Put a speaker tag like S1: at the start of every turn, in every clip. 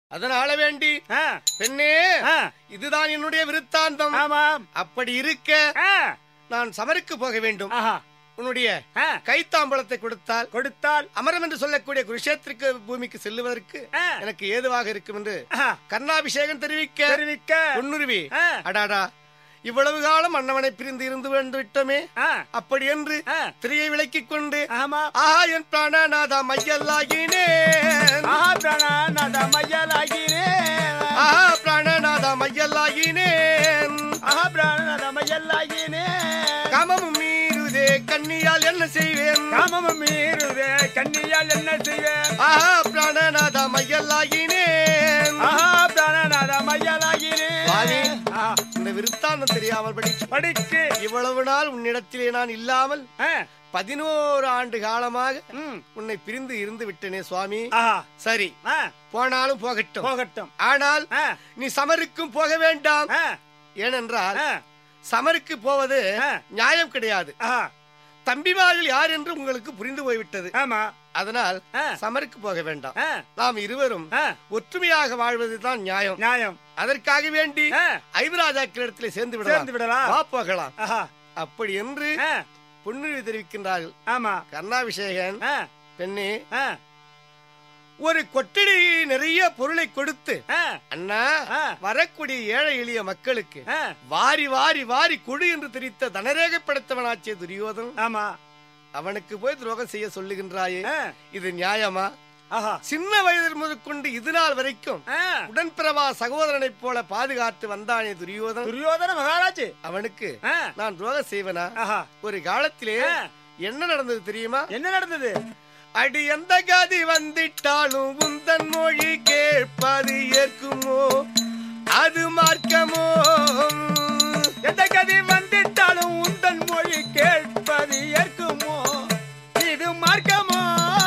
S1: அதனால வேண்டி
S2: ஆ,
S1: பெண்ணே
S2: ஆ,
S1: இதுதான் என்னுடைய விருத்தாந்தம்
S2: ஆமாம்
S1: அப்படி இருக்க
S2: ஆ,
S1: நான் சமருக்கு போக வேண்டும்
S2: ஆஹா,
S1: உன்னுடைய
S2: ஆ,
S1: கைத்தாம்பளத்தை கொடுத்தால்
S2: கொடுத்தால்
S1: அமரம் என்று சொல்லக்கூடிய குருஷேத்திற்கு பூமிக்கு செல்லுவதற்கு
S2: ஆ,
S1: எனக்கு ஏதுவாக இருக்கும் என்று
S2: ஆஹா,
S1: கர்ணாபிஷேகம் தெரிவிக்க
S2: தெரிவிக்க
S1: பொன்னுருவி
S2: ஆ,
S1: அடாடா இவ்வளவு காலம் அண்ணவனை பிரிந்து இருந்து வந்து விட்டோமே
S2: ஆ,
S1: அப்படி என்று
S2: ஆ,
S1: திரையை விலக்கிக் கொண்டு
S2: ஆமா
S1: ஆஹா என் பிராணநாதா மையல்லாகினேன்
S2: ஆஹா பிராணநாத மையலாகினேன்
S1: ஆஹா பிராணநாதா மையல்லாகினேன்
S2: ஆஹா பிராணநாத மையலாகினேன்
S1: காமமும் மீறுதே கண்ணியால் என்ன செய்வேன்
S2: காமமும் மீறுதே கண்ணியால் என்ன செய்வேன்
S1: ஆஹா பிராணநாதா மையல்லாகினேன்
S2: ஆஹா பிராணநாத
S1: சுவாமி.
S2: மையலாகினேன் ஆஹா,
S1: இந்த விருத்தாந்தம் தெரியாமல் படி
S2: படிக்கு
S1: இவ்வளவு நாள் உன்னிடத்திலே நான் இல்லாமல்
S2: ஆ,
S1: பதினோரு ஆண்டு காலமாக
S2: ம்,
S1: உன்னை பிரிந்து இருந்து விட்டனே சுவாமி
S2: ஆஹா,
S1: சரி
S2: ஆ,
S1: போனாலும் போகட்டும்
S2: போகட்டும்
S1: ஆனால்
S2: ஆ,
S1: நீ சமருக்கும் போக வேண்டாம்
S2: ஆ,
S1: ஏனென்றால்
S2: ஆ,
S1: சமருக்கு போவது
S2: ஆ.
S1: நியாயம் கிடையாது
S2: ஆஹா,
S1: தம்பிமார்கள் யார் என்று உங்களுக்கு புரிந்து போய்விட்டது
S2: ஆமா
S1: அதனால்
S2: ஆ,
S1: சமருக்கு போக வேண்டாம்
S2: ஆ,
S1: நாம் இருவரும்
S2: ஆ,
S1: ஒற்றுமையாக வாழ்வதுதான் நியாயம்
S2: நியாயம்
S1: அதற்காக வேண்டி
S2: ஆ,
S1: ஐவராஜாக்களிடத்தில் சேர்ந்து
S2: சேர்ந்து
S1: விடலாம்
S2: விடலாம்
S1: வா போகலாம்
S2: ஆஹா,
S1: அப்படி என்று
S2: ஆ,
S1: பொன்னுரி தெரிவிக்கின்றார்கள்
S2: ஆமா
S1: கர்ணாபிஷேகன்
S2: ஆ,
S1: பெண்ணே
S2: ஆ,
S1: ஒரு கொட்டடி நிறைய பொருளை கொடுத்து
S2: ஆ,
S1: அண்ணா
S2: ஆ.
S1: வரக்கூடிய ஏழை எளிய மக்களுக்கு
S2: ஆ,
S1: வாரி வாரி வாரி கொடு என்று தெரிவித்த தனரேகப்படுத்தவனாச்சே துரியோதன்
S2: ஆமா
S1: அவனுக்கு போய் துரோகம் செய்ய சொல்லுகின்றாயே
S2: ஆ,
S1: இது நியாயமா
S2: ஆஹா,
S1: சின்ன வயதில் முதற்கொண்டு இது நாள் வரைக்கும்
S2: ஆ,
S1: உடன்பிறவா சகோதரனைப் போல பாதுகாத்து வந்தானே துரியோதன்
S2: துரியோதன மகாராஜ்
S1: அவனுக்கு
S2: ஆ,
S1: நான் துரோகம் செய்வனா
S2: ஆஹா,
S1: ஒரு காலத்திலே
S2: ஆ,
S1: என்ன நடந்தது தெரியுமா
S2: என்ன நடந்தது
S1: அடி எந்த கதி வந்திட்டாலும் உந்தன் மொழி கேட்பது ஏற்குமோ அது மார்க்கமோ
S2: எந்த கதி வந்திட்டாலும் உந்தன் மொழி கேட்பது ஏற்குமோ இது மார்க்கமோ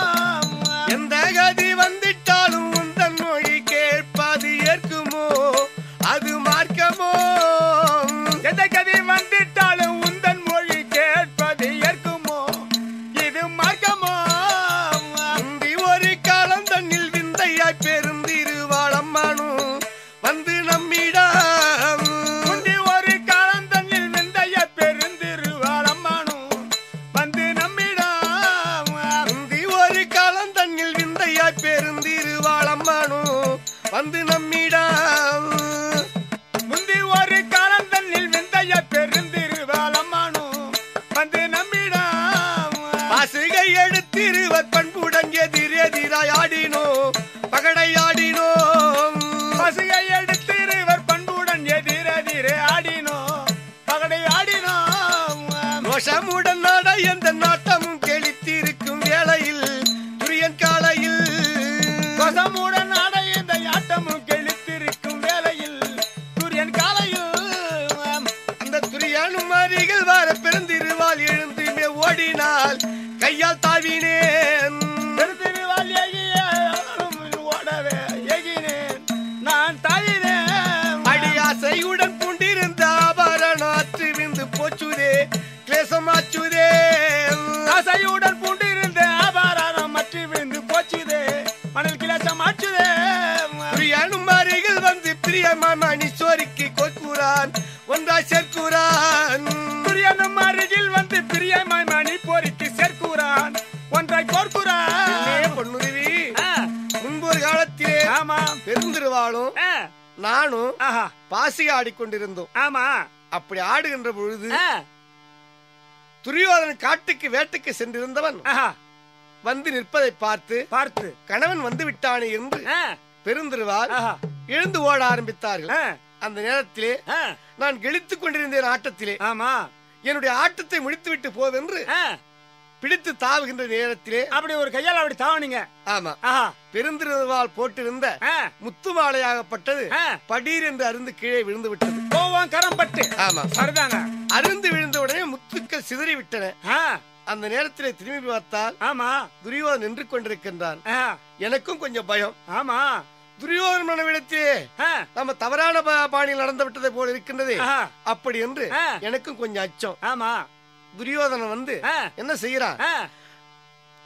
S1: எந்த கதி வந்திட்டாலும் உந்தன் மொழி கேட்பது ஏற்குமோ அது மார்க்கமோ
S2: எந்த கதி வந்திட்டாலும் உந்தன் மொழி கேட்பது ஏற்குமோ இது மார்க்கமோ
S1: முந்தி ஒரு காலம் தன்னில் விந்தையாய் பெருந்திருவாளம்மானும் வந்து நம்மிடம்
S2: முந்தி ஒரு காலம் தன்னில் வெந்தைய பெருந்திருவாளம்மானும் வந்து நம்மிடம்
S1: முந்தி ஒரு காலம் தன்னில் விந்தையாய் பெருந்திருவாளம்மானும் வந்து நம்மிடம்
S2: முந்தி ஒரு காலம் தன்னில் வெந்தைய பெருந்திருவாளம்மானும் வந்து நம்மிடம்
S1: பாசுகை எடுத்திருவர் பண்புடன் எதிர் எதிராய் ஆடினோ பகடையாடினோ
S2: பசுகை எடுத்திருவர் பண்புடன் எதிரெதிரே ஆடினோ பகடை ஆடினோ
S1: ரோஷமுடன் நாட எந்த நாட்டமும் கெளித்திருக்கும் வேளையில் துரியன் காலையில்
S2: கொசமுடன் ஆட இந்த ஆட்டமும் கெளித்திருக்கும் வேளையில் சூரியன் காலையில்
S1: அந்த துரியனும் அருகில் வர பெருந்திருவால் எழுந்துமே ஓடினால் கையால் தாவினேன்
S2: பெருந்திருவாள் ஏகிய ஓடவே ஏகினேன் நான் தாயினேன்
S1: அடியாசையுடன் பூண்டிருந்த ஆபரணாற்று விந்து போச்சுதே கிளேசமாச்சுதே
S2: ஆசையுடன் பூண்டிருந்த ஆபாரம் மற்றி விழுந்து போச்சுதே மணல் கிளச்சம் ஆச்சுதே
S1: துரியனும் அருகில் வந்து பிரியமாமணி சோரிக்கு கொக்குறான் ஒன்றாய் சேர்க்குறான்
S2: சூரியனும் அருகில் வந்து பிரியமாய் மணி போரிக்கு சேர்க்கிறான் ஒன்றை கோர்க்கிறான்
S1: பெண்ணே பொன்னுருவி
S2: ஆ,
S1: முன்பு ஒரு காலத்திலே
S2: ஆமா
S1: பெருந்திருவாளும்
S2: ஆ,
S1: நானும்
S2: ஆஹா,
S1: பாசிக ஆடிக்கொண்டிருந்தோம்
S2: ஆமா
S1: அப்படி ஆடுகின்ற பொழுது
S2: ஆ,
S1: துரியோதனன் காட்டுக்கு வேட்டைக்கு சென்றிருந்தவன்
S2: ஆஹா,
S1: வந்து நிற்பதை பார்த்து
S2: பார்த்து
S1: கணவன் வந்து விட்டானே என்று
S2: ஆ,
S1: பெருந்திருவால்
S2: ஆஹா,
S1: எழுந்து ஓட ஆரம்பித்தார்கள்
S2: ஆ,
S1: அந்த நேரத்திலே
S2: ஆ,
S1: நான் கெளித்துக் கொண்டிருந்தேன் ஆட்டத்திலே
S2: ஆமா
S1: என்னுடைய ஆட்டத்தை முடித்துவிட்டு போவென்று
S2: ஆ,
S1: பிடித்து தாவுகின்ற நேரத்திலே
S2: அப்படி ஒரு கையால் அப்படி தாவணிங்க
S1: ஆமா
S2: ஆஹா,
S1: பெருந்திருவால் போட்டிருந்த
S2: ஆ,
S1: முத்து மாலையாகப்பட்டது
S2: ஆ,
S1: படீர் என்று அருந்து கீழே விழுந்து விட்டது
S2: கோவம் கரம் பட்டு
S1: ஆமா
S2: சரிதாங்க
S1: அருந்து விழுந்த உடனே முத்துக்கள் சிதறி விட்டன
S2: ஆ,
S1: அந்த நேரத்திலே திரும்பி பார்த்தால்
S2: ஆமா
S1: துரியோதன் நின்று கொண்டிருக்கின்றான்
S2: ஆ,
S1: எனக்கும் கொஞ்சம் பயம்
S2: ஆமா
S1: துரியோதன மனவிடத்திலே
S2: ஆ,
S1: நம்ம தவறான பா- பாணியில் நடந்து விட்டதை போல இருக்கின்றதே
S2: ஆஹா,
S1: அப்படி என்று
S2: ஆ.
S1: எனக்கும் கொஞ்சம் அச்சம்
S2: ஆமா
S1: துரியோதனன் வந்து
S2: ஆ,
S1: என்ன செய்யறான்
S2: ஆ,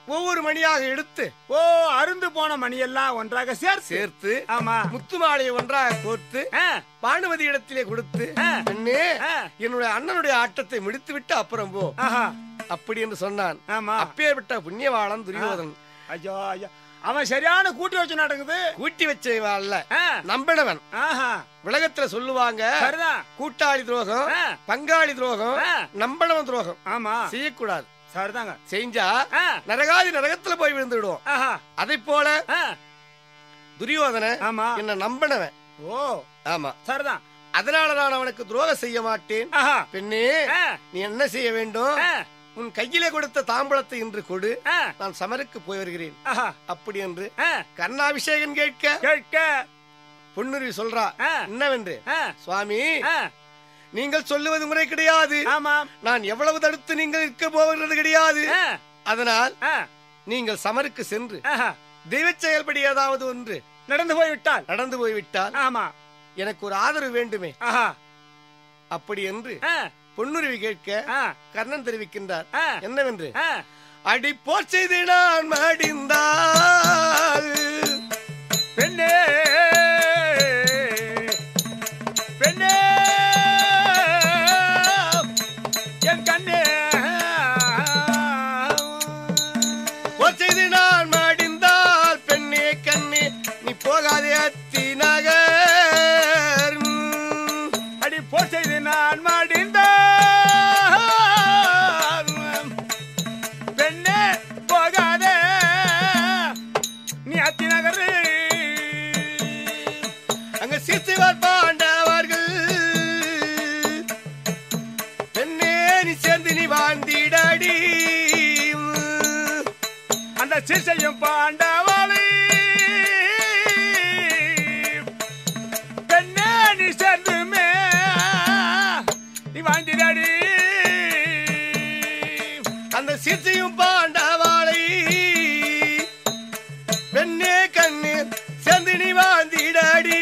S1: ஒவ்வொரு மணியாக எடுத்து
S2: ஓ அருந்து போன மணி எல்லாம் ஒன்றாக சேர்த்து
S1: சேர்த்து
S2: ஆமா
S1: முத்து மாலையை ஒன்றாக கோர்த்து
S2: ஆ,
S1: பானுமதி இடத்திலே கொடுத்து
S2: ஆ.
S1: பெண்ணே
S2: ஆ.
S1: என்னுடைய அண்ணனுடைய ஆட்டத்தை முடித்து விட்டு அப்புறம் போ
S2: ஆஹா
S1: அப்படி என்று சொன்னான்
S2: ஆமா
S1: அப்பேற்பட்ட புண்ணியவாளன் துரியோதன்
S2: ஐயோ ஐயோ அவன் சரியான கூட்டி வச்சு நடக்குது
S1: கூட்டி வச்சவன் அல்ல
S2: ஆ,
S1: நம்பினவன்
S2: ஆஹா
S1: உலகத்துல சொல்லுவாங்க
S2: சரிதான்
S1: கூட்டாளி துரோகம்
S2: ஆ,
S1: பங்காளி துரோகம்
S2: ஆ.
S1: நம்பனவன் துரோகம்
S2: ஆமா
S1: செய்யக்கூடாது
S2: சரிதாங்க
S1: செஞ்சா
S2: ஆ,
S1: நரகாதி நரகத்துல போய் விழுந்து விடுவோம்
S2: ஆஹா
S1: அதை போல
S2: ஆ,
S1: துரியோதன
S2: ஆமா
S1: என்ன நம்பினவன்
S2: ஓ
S1: ஆமா
S2: சரிதான்
S1: அதனால நான் அவனுக்கு துரோகம் செய்ய மாட்டேன்
S2: ஆஹா
S1: பெண்ணே
S2: ஆ,
S1: நீ என்ன செய்ய வேண்டும்
S2: ஆ,
S1: உன் கையிலே கொடுத்த தாம்பூலத்தை இன்று கொடு
S2: ஆ,
S1: நான் சமருக்கு போய் வருகிறேன்
S2: ஆஹா
S1: அப்படி என்று
S2: ஆ,
S1: கர்ணாபிஷேகம் கேட்க
S2: கேட்க
S1: பொன்னுருவி சொல்றா
S2: ஆ,
S1: என்னவென்று
S2: ஆ,
S1: சுவாமி
S2: ஆ,
S1: நீங்கள் சொல்லுவது முறை கிடையாது
S2: ஆமாம்
S1: நான் எவ்வளவு தடுத்து நீங்கள் இருக்க போகிறது கிடையாது
S2: ஆ,
S1: அதனால்
S2: ஆ,
S1: நீங்கள் சமருக்கு சென்று
S2: ஆஹா
S1: தெய்வ செயல்படி ஏதாவது ஒன்று
S2: நடந்து போய் விட்டால்
S1: நடந்து போய்விட்டால்
S2: ஆமா
S1: எனக்கு ஒரு ஆதரவு வேண்டுமே
S2: ஆஹா
S1: அப்படி என்று
S2: ஆ,
S1: பொன்னுருவி கேட்க
S2: ஆ,
S1: கர்ணன் தெரிவிக்கின்றார்
S2: ஆ,
S1: என்னவென்று
S2: ஆ,
S1: அடி போர் செய்து நான் மடிந்தால்
S2: பெண்ணே பெண்ணே என் கண்ணே
S1: போர் செய்து நான் மடிந்தால் பெண்ணே கண்ணே நீ போகாதே அத்தி நகர்
S2: அடி போர் செய்து நான் மாடிந்த பெண்ணே போகாதே நீ அத்தி நகரு
S1: அங்க சிசுவர் பாண்டவர்கள் பெண்ணே நீ சேர்ந்து நீ வாழ்ந்திடடி
S2: அந்த சிசையும் பாண்டவாளி பெண்ணே நீ சேர்ந்துமே நீ வாழ்ந்திடாடி
S1: அந்த சிசையும் பாண்டவாளை பெண்ணே கண்ணு சேர்ந்து நீ வாழ்ந்திடடி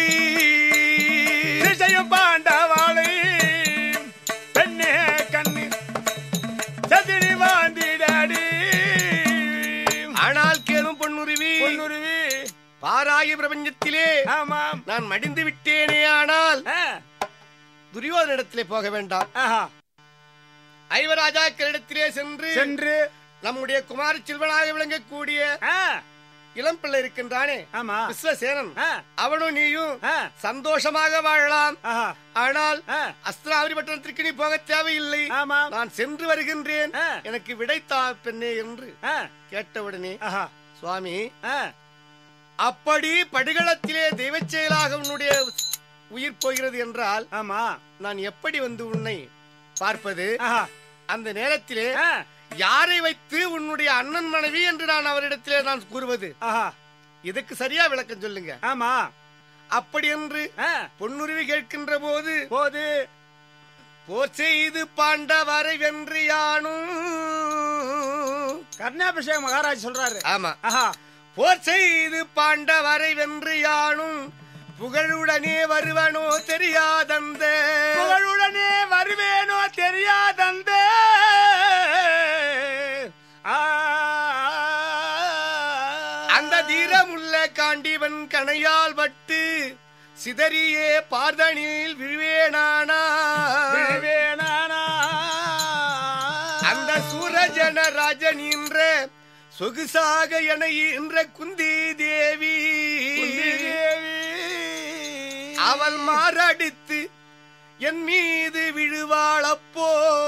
S2: சிசையும் பாண்டவாளி பெண்ணே கண்ணு சேர்ந்து நீ வாழ்ந்திடாடி
S1: ஆனால் கேளும் பொன்னுருவி
S2: பொன்னுருவி
S1: பாராய பிரபஞ்சத்திலே
S2: ஆமாம்
S1: நான் மடிந்து விட்டேனே ஆனால்
S2: ஆ,
S1: துரியோதனிடத்திலே போக வேண்டாம்
S2: ஆஹா
S1: ஐவராஜாக்களிடத்திலே சென்று
S2: சென்று
S1: நம்முடைய குமார செல்வனாக விளங்கக்கூடிய
S2: ஆ,
S1: இளம் பிள்ளை இருக்கின்றானே
S2: ஆமா
S1: விஸ்வசேனன்
S2: ஆ,
S1: அவனும் நீயும்
S2: ஆ,
S1: சந்தோஷமாக வாழலாம்
S2: ஆஹா
S1: ஆனால்
S2: ஆ,
S1: அஸ்திராவரி பட்டணத்திற்கு நீ போக தேவையில்லை
S2: ஆமாம்
S1: நான் சென்று வருகின்றேன்
S2: ஆ.
S1: எனக்கு விடைத்தா பெண்ணே என்று
S2: ஆ,
S1: கேட்டவுடனே
S2: ஆஹா
S1: சுவாமி
S2: ஆ,
S1: அப்படி படுகளத்திலே தெய்வச் செயலாக உன்னுடைய உயிர் போகிறது என்றால்
S2: ஆமா
S1: நான் எப்படி வந்து உன்னை பார்ப்பது
S2: ஆஹா
S1: அந்த நேரத்திலே
S2: ஆ,
S1: யாரை வைத்து உன்னுடைய அண்ணன் மனைவி என்று நான் அவரிடத்திலே நான் கூறுவது
S2: ஆஹா
S1: இதுக்கு சரியா விளக்கம் சொல்லுங்க
S2: ஆமா
S1: அப்படி என்று
S2: ஆ,
S1: பொன்னுருவி கேட்கின்ற போது
S2: போது
S1: போர் செய்து பாண்டவரை வென்று யானும்
S2: கர்ணாபிஷேக மகாராஜ் சொல்றாரு
S1: ஆமா
S2: ஆஹா
S1: போர் செய்து பாண்டவரை வென்று யானும் புகழுடனே வருவனோ தெரியாதந்த
S2: புகழுடனே வருவேனோ தெரியாதந்த ஆ,
S1: அந்த தீரமுள்ள காண்டிவன் கணையால் பட்டு சிதறியே பார்தனில் விழுவேனானா
S2: விழுவேனானா.
S1: அந்த சூரஜன ராஜன் என்ற சொகுசாக என என்ற குந்தி தேவி
S2: குந்தி தேவி.
S1: அவள் மாரடித்து என் மீது விழுவாளப்போ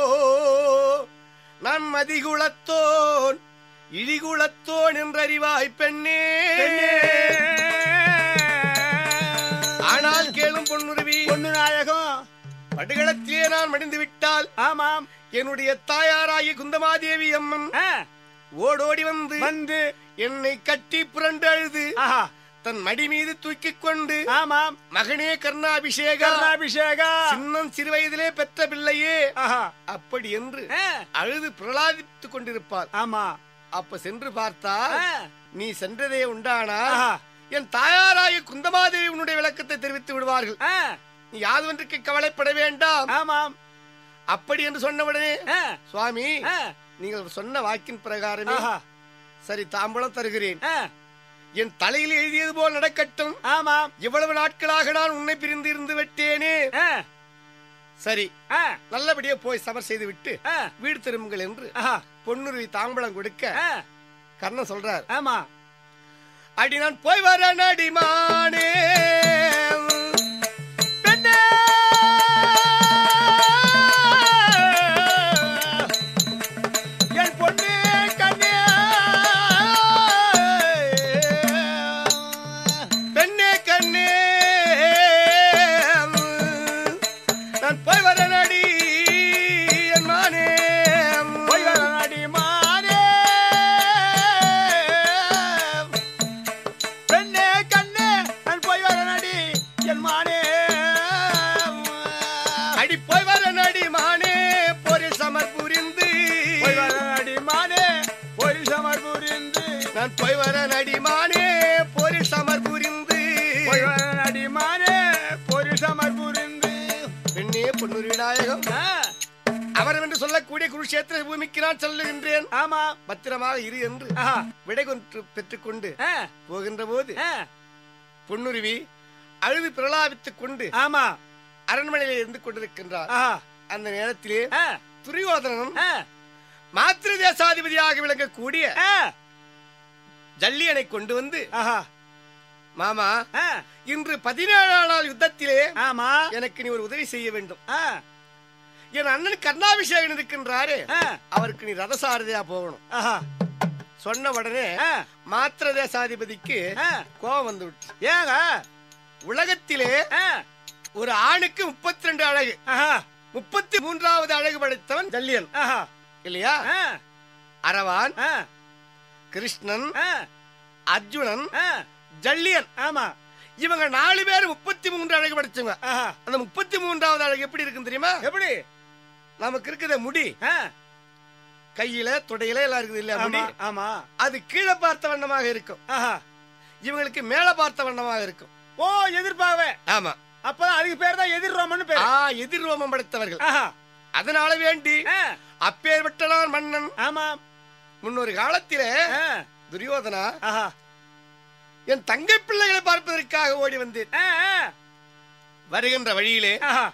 S1: நான் மதிகுலத்தோன் இழிகுலத்தோன் என்றறிவாய் பெண்ணே
S2: பெண்ணே.
S1: ஆனால் கேளும் பொன்னுருவி
S2: பொண்ணு நாயகம்
S1: படுகளத்திலே நான் மடிந்து விட்டால்
S2: ஆமாம்
S1: என்னுடைய தாயாராகி குந்தமாதேவி அம்மன்
S2: ஆ,
S1: ஓடோடி வந்து
S2: வந்து
S1: என்னை கட்டி புரண்டு அழுது
S2: ஆஹா
S1: தன் மடி மீது தூக்கிக் கொண்டு
S2: ஆமாம்
S1: மகனே கர்ணாபிஷேகா
S2: கர்ணாபிஷேகா
S1: சின்னம் சிறு வயதிலே பெற்ற பிள்ளையே
S2: ஆஹா
S1: அப்படி என்று
S2: ஆ,
S1: அழுது பிரலாதித்துக் கொண்டிருப்பார்
S2: ஆமா
S1: அப்ப சென்று பார்த்தா
S2: ஆ,
S1: நீ சென்றதே உண்டானா
S2: ஆஹா
S1: என் தாயாராய குந்தமாதேவி உன்னுடைய விளக்கத்தை தெரிவித்து விடுவார்கள்
S2: ஆ,
S1: நீ யாதொன்றுக்கு கவலைப்பட வேண்டாம்
S2: ஆமாம்
S1: அப்படி என்று சொன்னவுடனே
S2: ஆ,
S1: சுவாமி
S2: ஆ,
S1: நீங்கள் சொன்ன வாக்கின் பிரகாரமே
S2: ஆஹா
S1: சரி தாம்பூலம் தருகிறேன்
S2: ஆ,
S1: என் தலையில் எழுதியது போல் நடக்கட்டும்
S2: ஆமாம்
S1: இவ்வளவு நாட்களாக நான் உன்னை பிரிந்து இருந்து விட்டேனே
S2: ஆ,
S1: சரி
S2: ஆ,
S1: நல்லபடியா போய் சமர் செய்து விட்டு
S2: ஆ,
S1: வீடு திரும்புங்கள் என்று
S2: ஆஹா,
S1: பொன்னுருவி தாம்பூலம் கொடுக்க
S2: ஆ,
S1: கர்ணன் சொல்றார்
S2: ஆமா
S1: அடி நான் போய் வர நடிமானே
S2: பெண்ணே! என் பொண்ணு கண்ணே
S1: பெண்ணே கண்ணே நான் போய் வர நடி என் மானே
S2: போய் வர நாடி மானே பெண்ணே கண்ணே நான் போய் வர நாடி என் மானே
S1: அடி போய் வர நடி மானே போரில் சமர் புரிந்து
S2: போய் வர நாடி மானே போய் சமர் புரிந்து
S1: நான் போய் வர நடி மானே போரில் சமர் புரிந்து
S2: போய் வர நாடி மானே போய் சமர் புரிந்து
S1: பெண்ணே பொன்னுருவி நாயகம்
S2: ஆ,
S1: அவர் என்று சொல்லக்கூடிய குருஷேத்திர பூமிக்கு நான் சொல்லுகின்றேன்
S2: ஆமா
S1: பத்திரமாக இரு என்று
S2: ஆஹா,
S1: விடை கொண்டு பெற்றுக்கொண்டு
S2: ஆ,
S1: போகின்ற போது
S2: ஆ,
S1: பொன்னுருவி அழுது பிரலாபித்துக் கொண்டு
S2: ஆமா
S1: அரண்மனையில இருந்து கொண்டிருக்கின்றார்
S2: ஆஹா,
S1: அந்த நேரத்திலே
S2: ஆ,
S1: துரியோதனனும்
S2: ஆ,
S1: மாத்திர தேசாதிபதியாக விளங்கக்கூடிய
S2: ஆ,
S1: ஜல்லியனை கொண்டு வந்து
S2: ஆஹா,
S1: மாமா
S2: ஆ,
S1: இன்று பதினேழாம் நாள் யுத்தத்திலே
S2: ஆமா
S1: எனக்கு நீ ஒரு உதவி செய்ய வேண்டும்
S2: ஆ,
S1: என் அண்ணன் கர்ணாபிஷேகன் இருக்கின்றாரே
S2: ஆ,
S1: அவருக்கு நீ ரதசாரதியா போகணும்
S2: ஆஹா,
S1: சொன்ன உடனே
S2: ஆ,
S1: மாத்திர தேசாதிபதிக்கு
S2: ஆ,
S1: கோபம் வந்து விட்டு
S2: ஏங்க
S1: உலகத்திலே
S2: ஆ,
S1: ஒரு ஆணுக்கு முப்பத்தி ரெண்டு அழகு
S2: ஆஹா,
S1: முப்பத்தி மூன்றாவது அழகு படைத்தவன் ஜல்லியன்
S2: ஆஹா,
S1: இல்லையா
S2: ஆ,
S1: அரவான்
S2: ஆ,
S1: கிருஷ்ணன்
S2: ஆ,
S1: அர்ஜுனன்
S2: ஆ,
S1: ஜல்லியன்
S2: ஆமா
S1: இவங்க நாலு பேர் முப்பத்தி மூன்று அழகு படைச்சவங்க
S2: ஆஹா,
S1: அந்த முப்பத்தி மூன்றாவது அழகு எப்படி இருக்குன்னு தெரியுமா
S2: எப்படி
S1: நமக்கு இருக்குத முடி
S2: ஆ,
S1: கையில தொடையில எல்லாம் இருக்குது இல்லையா முடி
S2: ஆமா ஆமா
S1: அது கீழே பார்த்த வண்ணமாக இருக்கும்
S2: ஆஹா,
S1: இவங்களுக்கு மேல பார்த்த வண்ணமாக இருக்கும்
S2: ஓ எதிர்பாவே
S1: ஆமா
S2: அப்பதான் அதுக்கு பேர் தான் எதிர் ரோமன்னு பேர்
S1: ஆ எதிர் ரோமம் படைத்தவர்கள்
S2: ஆஹா,
S1: அதனால வேண்டி
S2: ஆ,
S1: அப்பேர் விட்டலான் மன்னன்
S2: ஆமா
S1: முன்னொரு காலத்திலே
S2: ஆ,
S1: துரியோதனா
S2: ஆஹா,
S1: என் தங்கை பிள்ளைகளை பார்ப்பதற்காக ஓடி வந்தேன்
S2: ஆ, ஆ,
S1: வருகின்ற வழியிலே
S2: ஆஹா,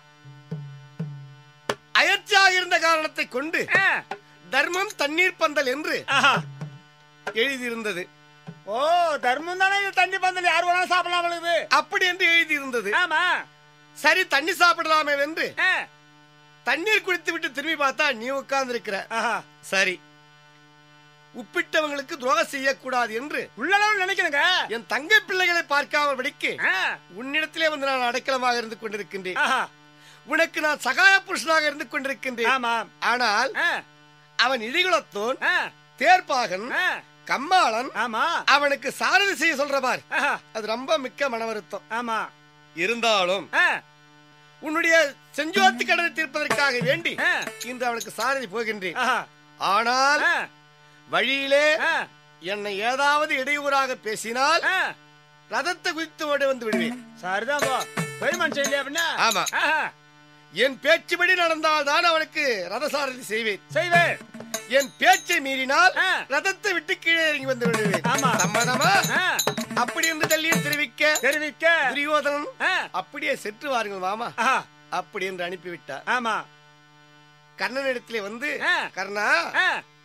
S1: அயற்சியாக இருந்த காரணத்தை கொண்டு
S2: ஆ,
S1: தர்மம் தண்ணீர் பந்தல் என்று
S2: ஆஹா.
S1: எழுதியிருந்தது
S2: ஓ தர்மம் தானே இது தண்ணி பந்தல் யார் வேணாலும் சாப்பிடலாம் அவளுக்கு
S1: அப்படி என்று எழுதியிருந்தது
S2: ஆமா
S1: சரி தண்ணி சாப்பிடலாமே என்று
S2: ஆ,
S1: தண்ணீர் குடித்து விட்டு திரும்பி பார்த்தா நீ உட்கார்ந்து இருக்கிற
S2: ஆஹா.
S1: சரி உப்பிட்டவங்களுக்கு துரோகம் செய்யக்கூடாது என்று
S2: உள்ளளவு நினைக்கணுங்க
S1: என் தங்கை பிள்ளைகளை பார்க்காமல் படிக்கு
S2: ஆ,
S1: உன்னிடத்திலே வந்து நான் அடைக்கலமாக இருந்து கொண்டிருக்கின்றேன்
S2: ஆஹா.
S1: உனக்கு நான் சகாய புருஷனாக இருந்து கொண்டிருக்கின்றேன்
S2: ஆமா
S1: ஆனால்
S2: ஆ,
S1: அவன் இடிகுலத்தோன்
S2: ஆ,
S1: தேர்ப்பாகன்
S2: ஆ,
S1: கம்மாளன்
S2: ஆமா
S1: அவனுக்கு சாரதி செய்ய சொல்ற பார்
S2: ஆஹா,
S1: அது ரொம்ப மிக்க மன வருத்தம்
S2: ஆமா
S1: இருந்தாலும்
S2: ஆ,
S1: உன்னுடைய செஞ்சோத்து கடனை தீர்ப்பதற்காக வேண்டி
S2: ஆ,
S1: இன்று அவனுக்கு சாரதி போகின்றேன்
S2: ஆஹா,
S1: ஆனால்
S2: ஆ,
S1: வழியிலே
S2: ஆ,
S1: என்னை ஏதாவது இடையூறாக பேசினால்
S2: ஆ.
S1: ரதத்தை குதித்து ஓடி வந்து விடுவேன்
S2: சரிதான் போ போய் மனுஷன் இல்லையா அப்படின்னா
S1: ஆமா
S2: ஆஹா,
S1: என் பேச்சுபடி நடந்தால் தான் அவனுக்கு ரதசாரதி செய்வேன்
S2: செய்வேன்
S1: என் பேச்சை மீறினால்
S2: ஆ.
S1: ரதத்தை விட்டு கீழே இறங்கி வந்து விடுவேன்
S2: ஆமா.
S1: சம்மதமா
S2: ஆ,
S1: அப்படி என்று தள்ளியில் தெரிவிக்க
S2: தெரிவிக்க
S1: துரியோதனன்
S2: ஆ,
S1: அப்படியே சென்று வாருங்கள் மாமா
S2: ஆஹா,
S1: அப்படி என்று அனுப்பிவிட்டார்
S2: ஆமா
S1: கர்ணனிடத்திலே வந்து
S2: ஆ.
S1: கர்ணா
S2: ஆ,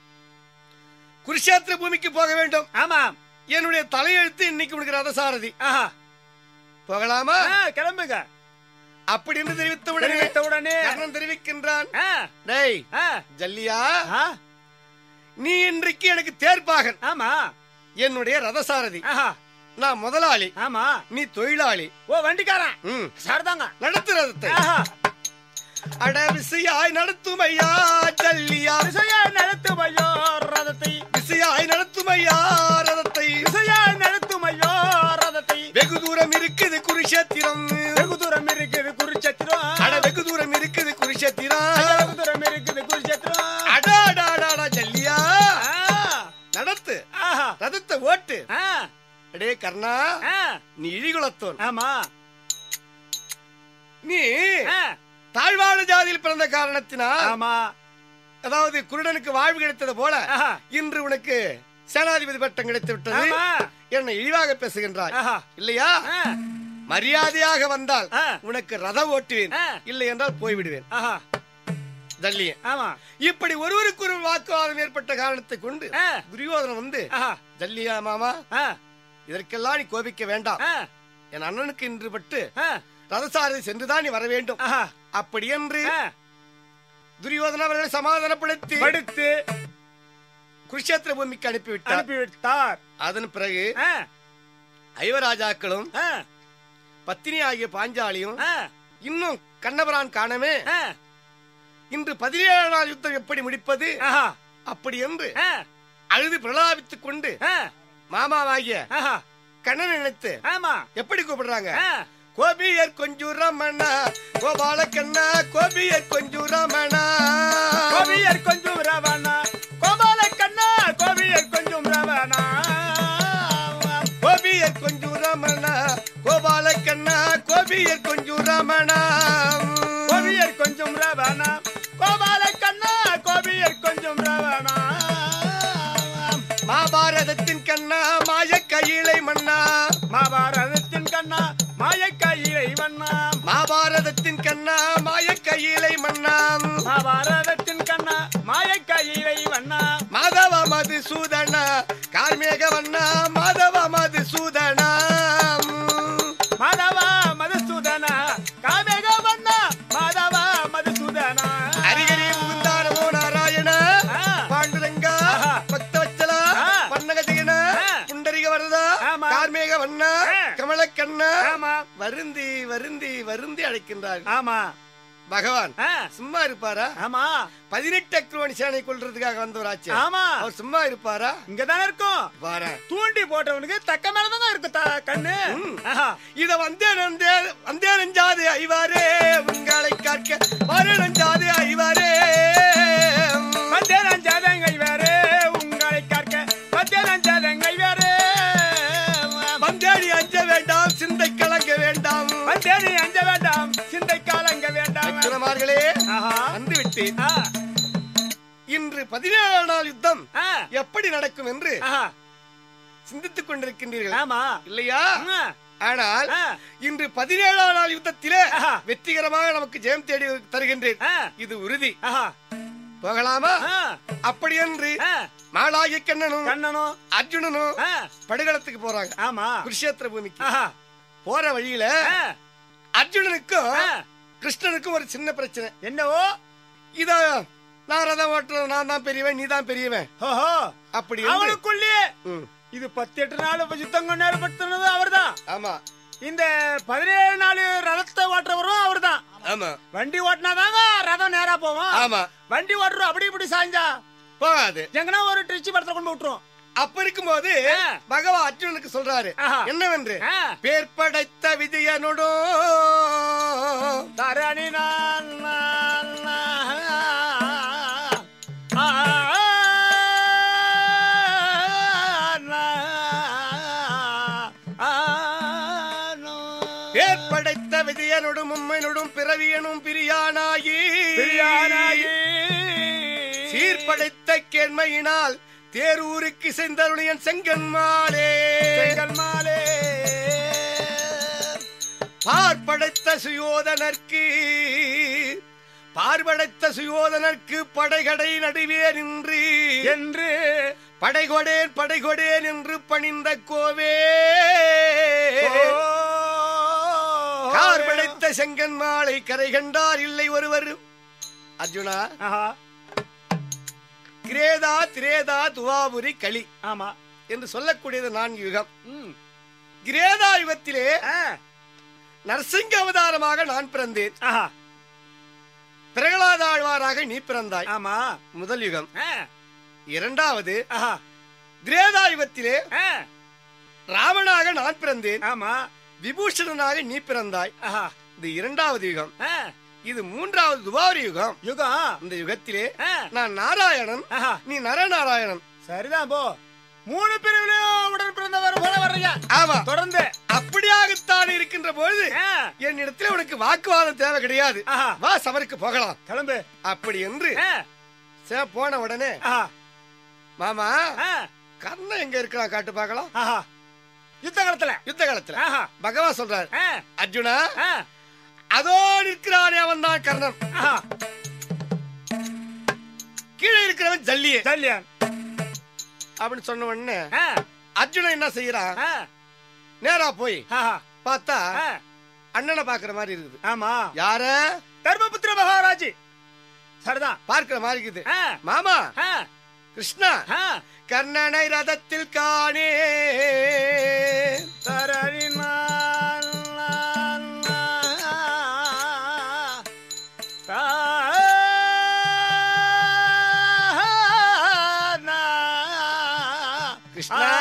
S1: குருஷேத்திர பூமிக்கு போக வேண்டும்
S2: ஆமா
S1: என்னுடைய தலையெழுத்து இன்னைக்கு உனக்கு ரதசாரதி
S2: ஆஹா,
S1: போகலாமா
S2: ஆ, கிளம்புங்க
S1: அப்படி என்று தெரிவித்த உடனே
S2: தெரிவித்த உடனே
S1: கர்ணன் தெரிவிக்கின்றான்
S2: ஆ,
S1: டேய்
S2: ஆ,
S1: ஜல்லியா
S2: ஆ,
S1: நீ இன்றைக்கு எனக்கு தேர்ப்பாகன்
S2: ஆமா
S1: என்னுடைய ரதசாரதி
S2: ஆஹா,
S1: நான் முதலாளி
S2: ஆமா
S1: நீ தொழிலாளி
S2: ஓ வண்டிக்காரன்
S1: ம்
S2: சரிதாங்க
S1: நடத்து ரதத்தை
S2: ஆஹா,
S1: அட விசையாய் நடத்தும் ஐயா ஜல்லியா
S2: விசையா நடத்தும் ஐயோ ரதத்தை
S1: விசையாய் நடத்தும் ஐயா ரதத்தை
S2: விசையா நடத்தும் ஐயோ ரதத்தை
S1: வெகு தூரம் இருக்குது குருஷேத்திரம்
S2: வெகு தூரம் இருக்குது குருச்சத்திரம்
S1: அட வெகு தூரம் இருக்குது குருஷேத்திரம்
S2: வெகு தூரம் இருக்குது குருச்சத்திரம்
S1: அடா அடா, அடா, அடா, ஜல்லியா
S2: ஆ,
S1: நடத்து
S2: ஆஹா,
S1: ரதத்தை ஓட்டு
S2: ஆ,
S1: அடே கர்ணா
S2: ஆ,
S1: நீ இழிகுலத்தோன்
S2: ஆமா
S1: நீ
S2: ஆ,
S1: தாழ்வான ஜாதியில் பிறந்த காரணத்தினால்
S2: ஆமா
S1: அதாவது குருடனுக்கு வாழ்வு கிடைத்தது போல
S2: ஆஹா,
S1: இன்று உனக்கு சேனாதிபதி பட்டம் கிடைத்து விட்டது
S2: ஆமா
S1: என்னை இழிவாக பேசுகின்றாய்
S2: ஆஹா.
S1: இல்லையா
S2: ஆ,
S1: மரியாதையாக வந்தால்
S2: ஆ.
S1: உனக்கு ரதம் ஓட்டுவேன்
S2: ஆ.
S1: இல்லை என்றால் போய்விடுவேன்
S2: ஆஹா
S1: தள்ளிய
S2: ஆமா
S1: இப்படி ஒருவருக்கு ஒரு வாக்குவாதம் ஏற்பட்ட காரணத்தை கொண்டு
S2: ஆ.
S1: துரியோதனன் வந்து
S2: ஆஹா
S1: ஜல்லியா மாமா
S2: ஆ,
S1: இதற்கெல்லாம் நீ கோபிக்க வேண்டாம்
S2: ஆ,
S1: என் அண்ணனுக்கு இன்று பட்டு
S2: ஆ,
S1: ரதசாரதி சென்றுதான் நீ வர வேண்டும்
S2: ஆஹா
S1: அப்படி என்று
S2: ஆ,
S1: துரியோதன அவர்களை சமாதானப்படுத்தி
S2: படுத்து
S1: குருஷேத்திர பூமிக்கு அனுப்பிவிட்டார்
S2: அனுப்பிவிட்டார்
S1: அதன் பிறகு
S2: ஆ,
S1: ஐவராஜாக்களும்
S2: ஆ,
S1: பத்தினி ஆகிய பாஞ்சாலியும்
S2: ஆ,
S1: இன்னும் கண்ணபரான் காணமே
S2: ஆ,
S1: இன்று பதினேழு நாள் யுத்தம் எப்படி முடிப்பது
S2: ஆஹா
S1: அப்படி என்று
S2: ஆ,
S1: அழுது பிரலாபித்துக் கொண்டு
S2: ஆ,
S1: மாமாவாகிய
S2: ஆஹா
S1: கண்ணனை நினைத்து
S2: ஆமா
S1: எப்படி கூப்பிடுறாங்க
S2: ஆ,
S1: கோபியர் கொஞ்சு ரமணா கோபால கண்ணா கோபியர் கொஞ்சு ரமணா
S2: கோவியர் கொஞ்சம் ரவணா கோபால கண்ணா கோவியர் கொஞ்சம் ரவணா
S1: கோபியர் கொஞ்சு ரமணா கோபால கண்ணா கோபியர் கொஞ்சு ரமணா
S2: கோவியர் கொஞ்சம் ரவணா கோபால கண்ணா கோவியர் கொஞ்சம் ரவணா
S1: மாபாரதத்தின் கண்ணா மாய கையிலை மன்னா
S2: மகாபாரதத்தின் கண்ணா மாய கையிலை வண்ணா
S1: மாபாரதத்தின் கண்ணா மாய கையிலை மன்னா
S2: மகாபாரதத்தின் கண்ணா மாய கையிலை வண்ணா
S1: மாதவ மதுசூதனா கார்மேக வண்ணா மாதவ மதுசூதனா
S2: மாதவா மதுசூதனா காமேக வண்ணா மாதவா மதுசூதனா
S1: அரிகரி முகுந்தாரமோ நாராயண
S2: ஆ.
S1: பாண்டுரங்கா
S2: ஆஹா.
S1: பக்தவச்சலா
S2: ஆ.
S1: பன்னகதீன
S2: ஆ.
S1: புண்டரிக வரதா
S2: ஆமா.
S1: கார்மேக வண்ணா
S2: ஆ.
S1: கமலக்கண்ணா
S2: ஆமா
S1: வருந்தி வருந்தி வருந்தி அழைக்கின்றார்
S2: ஆமா
S1: பகவான்
S2: ஆ,
S1: சும்மா இருப்பாரா
S2: ஆமா
S1: பதினெட்டு அக்ரோணி சேனை கொள்றதுக்காக வந்தவராச்சு
S2: ஆமா
S1: அவர் சும்மா இருப்பாரா
S2: இங்கதானே இருக்கும்
S1: பாரு
S2: தூண்டி போட்டவனுக்கு தக்க மேலதான் இருக்கு த- கண்ணு ஆஹா.
S1: இத வந்தேன் வந்தேன் வந்தேன் நெஞ்சாது ஐவாரே உங்களை காக்க வர நெஞ்சாது ஐவாரே
S2: மத்தியானம் ஜாதங்கை வேறு உங்களை கற்க மத்தியானம் ஜாதங்கை வேறு
S1: வந்தேடி அஞ்ச வேண்டாம் சிந்தை கலங்க வேண்டாம்
S2: மத்தியானி அஞ்ச வேண்டாம் சிந்தை காலங்க வேண்டாம்
S1: அச்சுரமார்களே
S2: ஆஹா.
S1: வந்து விட்டேன்
S2: ஆ,
S1: இன்று பதினேழாம் நாள் யுத்தம்
S2: ஆ,
S1: எப்படி நடக்கும் என்று
S2: ஆஹா.
S1: சிந்தித்துக் கொண்டிருக்கின்றீர்கள்
S2: ஆமா
S1: இல்லையா
S2: ஆ,
S1: ஆனால்
S2: ஆ,
S1: இன்று பதினேழாம் நாள் யுத்தத்திலே
S2: ஆஹா.
S1: வெற்றிகரமாக நமக்கு ஜெயம் தேடி தருகின்றேன்
S2: ஆ,
S1: இது உறுதி
S2: ஆஹா.
S1: போகலாமா
S2: ஆ,
S1: அப்படி என்று
S2: ஆ,
S1: மாலாகிய கண்ணனும்
S2: கண்ணனும்
S1: அர்ஜுனனும்
S2: ஆ,
S1: படுகளத்துக்கு போறாங்க
S2: ஆமா
S1: குருஷேத்திர பூமிக்கு
S2: ஆஹா.
S1: போற வழியில
S2: ஆ,
S1: அர்ஜுனனுக்கும்
S2: ஆ.
S1: கிருஷ்ணனுக்கும் ஒரு சின்ன பிரச்சனை
S2: என்னவோ
S1: இத நான் ரதம் ஓட்டுறது நான் தான் பெரியவன் நீ தான் பெரியவன்
S2: ஓஹோ
S1: அப்படி என்று-
S2: அவனுக்குள்ளே
S1: ம்,
S2: இது பத்து எட்டு நாள் இப்ப யுத்தம் கொண்டாடப்பட்டது அவர்தான்
S1: ஆமா
S2: இந்த பதினேழு நாள் ரதத்தை ஓட்டுறவரும் அவர்தான்
S1: ஆமா
S2: வண்டி ஓட்டினாதாங்க ரதம் நேரா போவோம்
S1: ஆமா
S2: வண்டி ஓட்டுறோம் அப்படி இப்படி சாய்ஞ்சா
S1: போகாது
S2: எங்கன்னா ஒரு திருச்சி படத்துல கொண்டு விட்டுரும்
S1: அப்ப இருக்கும்போது
S2: ஆ.
S1: பகவான் அர்ஜுனனுக்கு சொல்றாரு
S2: ஆஹா.
S1: என்னவென்று
S2: ஆ.
S1: பேர் படைத்த விஜயனோடோ
S2: தரணி நான் நான் நான். ஆ, ஆ, ஆ,
S1: பேர் படைத்த விஜயனோடும் உம்மைனோடும் பிறவியனும் பிரியானாயி
S2: பிரியானாயி.
S1: சீர்படைத்த கேண்மையினால் தேரூருக்கு செந்தருளியன் செங்கன்மாளே
S2: செங்கல் மாலே.
S1: பார்ப்படைத்த சுயோதனர்க்கு பார்படைத்த சுயோதனர்க்கு படைகடை நடுவே நின்று
S2: என்று
S1: படைகொடேன் படைகொடேன் என்று பணிந்த கோவே கார்படைத்த செங்கன் மாலை கரை கண்டார் இல்லை ஒருவர் அர்ஜுனா
S2: ஆஹா,
S1: கிரேதா திரேதா துவாபுரி களி
S2: ஆமா
S1: என்று சொல்லக்கூடியது நான்கு யுகம்
S2: ம்.
S1: கிரேதா யுகத்திலே
S2: ஆ,
S1: நரசிங்க அவதாரமாக நான் பிறந்தேன்
S2: ஆஹா,
S1: பிரகலாதாழ்வாராக நீ பிறந்தாய்
S2: ஆமா
S1: முதல் யுகம்
S2: ஆ,
S1: இரண்டாவது
S2: ஆஹா,
S1: திரேதா யுகத்திலே
S2: ஆ,
S1: ராவணாக நான் பிறந்தேன்
S2: ஆமா
S1: விபூஷணனாக நீ பிறந்தாய்
S2: ஆஹா,
S1: இது இரண்டாவது யுகம்
S2: ஆ,
S1: இது மூன்றாவது துவாரி யுகம்
S2: யுகம்
S1: இந்த யுகத்திலே
S2: ஆ,
S1: நான் நாராயணன்
S2: ஆஹா,
S1: நீ நரநாராயணன்
S2: சரிதான் போ மூணு பிரிவிலையும் உடன் பிறந்தவர் போல வர்றீங்க
S1: ஆமா
S2: தொடர்ந்து
S1: அப்படியாகத்தான் இருக்கின்ற பொழுது
S2: ஆ,
S1: என்னிடத்தில் உனக்கு வாக்குவாதம் தேவை கிடையாது
S2: ஆஹா,
S1: வா சபருக்கு போகலாம்
S2: கிளம்பு
S1: அப்படி என்று
S2: ஆ,
S1: சே, போன உடனே
S2: ஆஹா,
S1: மாமா
S2: ஆ,
S1: கர்ணன் எங்க இருக்கிறான் காட்டு பார்க்கலாம்
S2: ஆஹா யுத்த காலத்துல
S1: யுத்த காலத்துல
S2: ஆஹா
S1: பகவான் சொல்றாரு
S2: ஆ,
S1: அர்ஜுனா
S2: ஆ,
S1: அதோ நிற்கிறானே அவன் தான் கர்ணன்
S2: ஆஹா
S1: கீழே இருக்கிறவன் ஜல்லியே
S2: ஜல்லியன்
S1: அப்படின்னு சொன்ன உடனே
S2: ஆ,
S1: அர்ஜுனன் என்ன செய்யறான்
S2: ஆ,
S1: நேரா போய்
S2: ஆஹா
S1: பார்த்தா
S2: ஆ,
S1: அண்ணனை பாக்குற மாதிரி இருக்குது
S2: ஆமா
S1: யார
S2: தர்மபுத்திர மகாராஜ் சரிதான்
S1: பார்க்கிற மாதிரி இருக்குது
S2: ஆ,
S1: மாமா
S2: ஆ,
S1: கிருஷ்ணா
S2: ஆ.
S1: கர்ணனை ரதத்தில் காணே
S2: தரரினா, லா, லா, தா, நா.
S1: கிருஷ்ணா.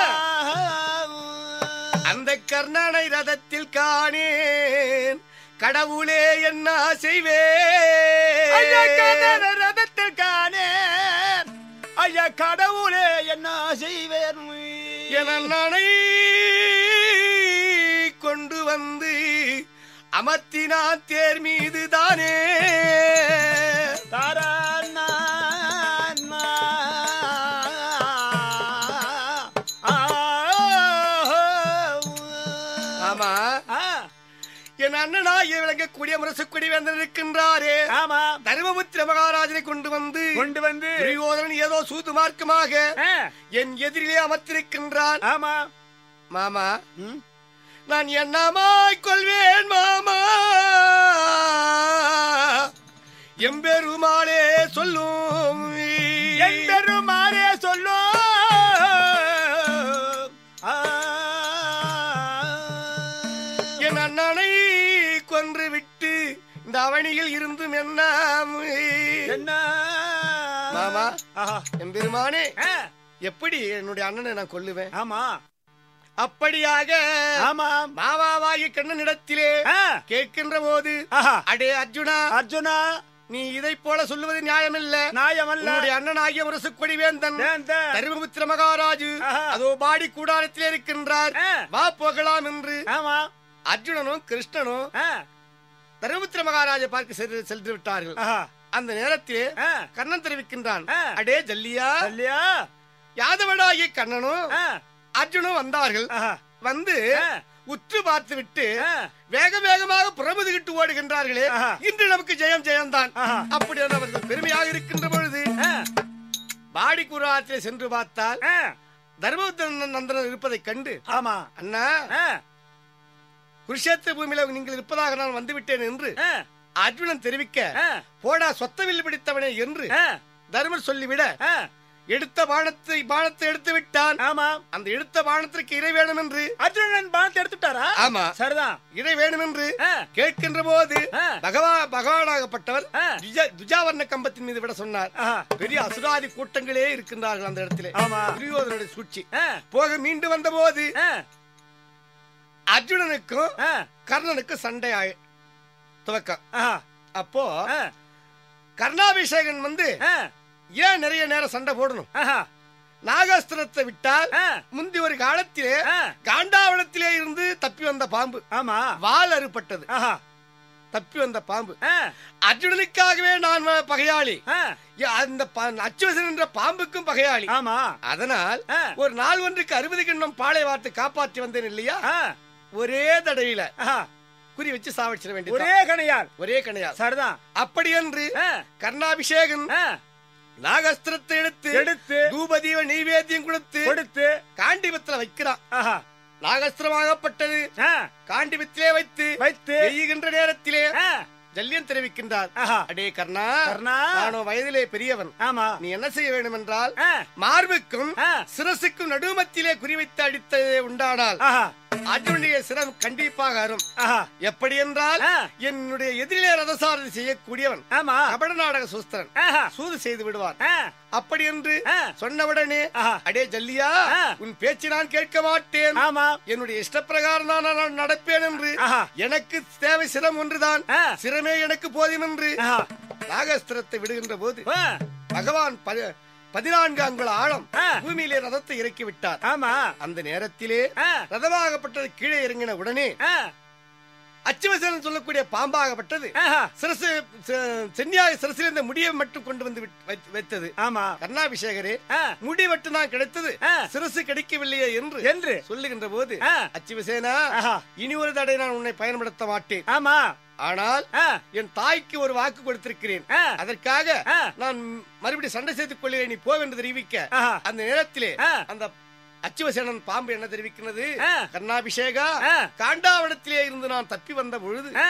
S1: அந்த கர்ணனை ரதத்தில் காணேன் கடவுளே என்ன
S2: ஐயா
S1: செய்வேன்
S2: கதற ரதத்தில் காணேன். ஐயா கடவுளே என்ன செய்வேன்
S1: என நானை கொண்டு வந்து அமர்த்தினான் தேர் மீது தானே
S2: தரனா, நா. ஆ,
S1: ஆமா
S2: ஆ,
S1: என் அண்ணனாகிய விளங்கக்கூடிய முரசுக்குடி வேந்தன் இருக்கின்றாரே
S2: ஆமா
S1: தர்மபுத்திர மகாராஜனை கொண்டு வந்து
S2: கொண்டு வந்து
S1: துரியோதனன் ஏதோ சூது மார்க்கமாக
S2: ஆ,
S1: என் எதிரிலே அமர்த்திருக்கின்றான்
S2: ஆமா
S1: மாமா
S2: ம்,
S1: நான் என்னமாய் கொள்வேன் மாமா எம்பெருமாளே சொல்லும்
S2: எம்பெருமானே சொல்லோ ஆ,
S1: என் அண்ணனை கொன்று விட்டு இந்த அவனியில் இருந்தும் என்ன
S2: என்ன
S1: மாமா.
S2: ஆஹா,
S1: எம்பெருமானே
S2: ஆ,
S1: எப்படி என்னுடைய அண்ணனை நான் கொல்லுவேன்
S2: ஆமா
S1: அப்படியாக
S2: ஆமா
S1: மாமாவாகி கண்ணனிடத்திலே
S2: ஆ,
S1: கேட்கின்ற போது
S2: ஆஹா,
S1: அடே அர்ஜுனா
S2: அர்ஜுனா
S1: நீ இதை போல சொல்லுவது நியாயமில்ல
S2: நாயமல்ல
S1: உன்னுடைய அண்ணனாகிய முரசுக்கொடி வேந்தன்
S2: வேந்தன்.
S1: தருமபுத்திர மகாராஜு
S2: ஆஹா.
S1: அதோ பாடி கூடாரத்திலே இருக்கின்றார்
S2: ஆ.
S1: வா போகலாம் என்று
S2: ஆமா
S1: அர்ஜுனனும் கிருஷ்ணனும்
S2: ஆ,
S1: தருமபுத்திர மகாராஜை பார்க்க சென்று- சென்று விட்டார்கள்
S2: ஆஹா,
S1: அந்த நேரத்திலே
S2: ஆ,
S1: கண்ணன் தெரிவிக்கின்றான்
S2: ஆ.
S1: அடே ஜல்லியா
S2: இல்லையா
S1: யாதவனாகிய கண்ணனும்
S2: ஆ,
S1: அர்ஜுனும் வந்தார்கள்
S2: ஆஹா,
S1: வந்து
S2: ஆ.
S1: உற்று பார்த்து விட்டு
S2: ஆ,
S1: வேக வேகமாக புறமுதுகிட்டு ஓடுகின்றார்களே
S2: ஆஹா.
S1: இன்று நமக்கு ஜெயம் ஜெயம்தான்
S2: ஆஹா.
S1: அப்படி என்று அவர்கள் பெருமையாக இருக்கின்ற பொழுது
S2: ஆ,
S1: பாடி கூறாத்திலே சென்று பார்த்தால்
S2: ஆ,
S1: தர்மபுத்திரன் நந்தனன் இருப்பதைக் கண்டு
S2: ஆமா
S1: அண்ணா
S2: ஆ,
S1: குருஷேத்திர பூமியில நீங்கள் இருப்பதாக நான் வந்துவிட்டேன் என்று
S2: ஆ,
S1: அர்ஜுனன் தெரிவிக்க
S2: ஆ,
S1: போடா சொத்தவில் பிடித்தவனே என்று
S2: ஆ,
S1: தர்மர் சொல்லிவிட
S2: ஆ,
S1: எடுத்த பானத்தை பானத்தை எடுத்து விட்டான்
S2: ஆமா
S1: அந்த எடுத்த பானத்திற்கு இறை வேணும் என்று
S2: அர்ஜுனன் பானத்தை எடுத்துட்டாரா
S1: ஆமா
S2: சரிதான்
S1: இறை வேணும் என்று
S2: ஆ,
S1: கேட்கின்ற போது
S2: ஆ.
S1: பகவா பகவானாகப்பட்டவர்
S2: ஆ.
S1: துஜா- துஜாவர்ண கம்பத்தின் மீது விட சொன்னார்
S2: ஆஹா,
S1: பெரிய அசுராதி கூட்டங்களே இருக்கின்றார்கள் அந்த இடத்திலே
S2: ஆமா.
S1: துரியோதனுடைய சூழ்ச்சி
S2: ஆ,
S1: போக மீண்டு வந்த போது
S2: ஆ,
S1: அர்ஜுனனுக்கும்
S2: ஆ,
S1: கர்ணனுக்கும் சண்டை ஆயி- துவக்கம்
S2: ஆஹா,
S1: அப்போ
S2: ஆ,
S1: கர்ணாபிஷேகன் வந்து
S2: ஆ,
S1: ஏன் நிறைய நேரம் சண்டை போடணும்
S2: ஆஹா,
S1: நாகாஸ்திரத்தை விட்டால்
S2: ஆ,
S1: முந்தி ஒரு காலத்திலே
S2: ஆ,
S1: காண்டாவளத்திலே இருந்து தப்பி வந்த பாம்பு
S2: ஆமா
S1: வால் அறுபட்டது
S2: ஆஹா,
S1: தப்பி வந்த பாம்பு
S2: ஆ,
S1: அர்ஜுனனுக்காகவே நான் வ- பகையாளி
S2: ஆ,
S1: யா, அந்த பா- அச்சுவசன் என்ற பாம்புக்கும் பகையாளி
S2: ஆமா
S1: அதனால்
S2: ஆ.
S1: ஒரு நாள் ஒன்றுக்கு அறுபது கிண்ணம் பாலை வார்த்து காப்பாற்றி வந்தேன் இல்லையா
S2: ஆ,
S1: ஒரே தடையில
S2: ஆஹா,
S1: குறி வச்சு சாவடிச்சிட வேண்டியது
S2: ஒரே கணையால்
S1: ஒரே கணையா
S2: சரிதான்
S1: அப்படி என்று
S2: ஆ,
S1: கர்ணாபிஷேகன்
S2: ஆ,
S1: நாகஸ்திரத்தை எடுத்து
S2: எடுத்து
S1: தூபதீவ நைவேத்தியம் கொடுத்து
S2: கொடுத்து
S1: காண்டிபத்துல வைக்கிறான்
S2: ஆஹா,
S1: நாகஸ்திரமாகப்பட்டது
S2: ஆ,
S1: காண்டிபத்திலே வைத்து
S2: வைத்து
S1: எய்கின்ற நேரத்திலே
S2: ஆ,
S1: ஜல்லியன் தெரிவிக்கின்றார்
S2: ஆஹா,
S1: அடே கர்ணா
S2: கர்ணா.
S1: நானும் வயதிலே பெரியவன்
S2: ஆமா
S1: நீ என்ன செய்ய வேண்டும் என்றால்
S2: ஆ,
S1: மார்புக்கும்
S2: ஆ,
S1: சிரசுக்கும் நடுமத்திலே குறிவைத்து அடித்ததே உண்டானால்
S2: ஆஹா,
S1: அர்ஜுனுடைய சிரம் கண்டிப்பாக அரும்
S2: ஆஹா,
S1: எப்படி என்றால்
S2: ஆ.
S1: என்னுடைய எதிரிலே ரதசாரதி செய்யக்கூடியவன்
S2: ஆமா
S1: கபட நாடக சூஸ்திரன்
S2: ஆஹா,
S1: சூது செய்து விடுவான்
S2: ஆ,
S1: அப்படி என்று
S2: ஆ.
S1: சொன்னவுடனே
S2: ஆஹா.
S1: அடே ஜல்லியா
S2: ஆ.
S1: உன் பேச்சு நான் கேட்க மாட்டேன்
S2: ஆமா
S1: என்னுடைய இஷ்டப்பிரகாரம் தான் நான் நடப்பேன் என்று
S2: ஆஹா.
S1: எனக்கு தேவை சிரம் ஒன்றுதான்
S2: ஆ.
S1: சிரமே எனக்கு போதும் என்று
S2: ஆஹா,
S1: நாகஸ்திரத்தை விடுகின்ற போது
S2: ஆ,
S1: பகவான் ப- பதினான்கு அங்குல ஆழம்
S2: ஆ.
S1: பூமியிலே ரதத்தை இறக்கி விட்டார்
S2: ஆமா
S1: அந்த நேரத்திலே
S2: ஆ,
S1: ரதமாகப்பட்டது கீழே இறங்கின உடனே
S2: ஆ,
S1: அச்சுவசேனன் சொல்லக்கூடிய பாம்பாகப்பட்டது
S2: ஆஹா.
S1: சிரசு செ- சென்னியாக சிரசில் இருந்த முடியை மட்டும் கொண்டு வந்து விட்- வைத்- வைத்தது
S2: ஆமா
S1: கர்ணாபிஷேகரே
S2: ஆ.
S1: முடி மட்டும் தான் கிடைத்தது
S2: ஆ.
S1: சிரசு கிடைக்கவில்லையே என்று
S2: என்று
S1: சொல்லுகின்ற போது
S2: ஆ.
S1: அச்சுவசேனா
S2: ஆஹா.
S1: இனி ஒரு தடவை நான் உன்னை பயன்படுத்த மாட்டேன்
S2: ஆமா
S1: ஆனால்
S2: ஆ.
S1: என் தாய்க்கு ஒரு வாக்கு கொடுத்திருக்கிறேன்
S2: ஆ.
S1: அதற்காக
S2: ஆ.
S1: நான் மறுபடியும் சண்டை செய்து கொள்கிறேன் நீ போவென்று தெரிவிக்க
S2: ஆஹா.
S1: அந்த நேரத்திலே
S2: ஆ.
S1: அந்த அச்சுவசேனன் பாம்பு என்ன தெரிவிக்கிறது
S2: ஆ.
S1: கர்ணாபிஷேகா
S2: ஆ.
S1: காண்டாவனத்திலே இருந்து நான் தப்பி வந்த பொழுது
S2: ஆ.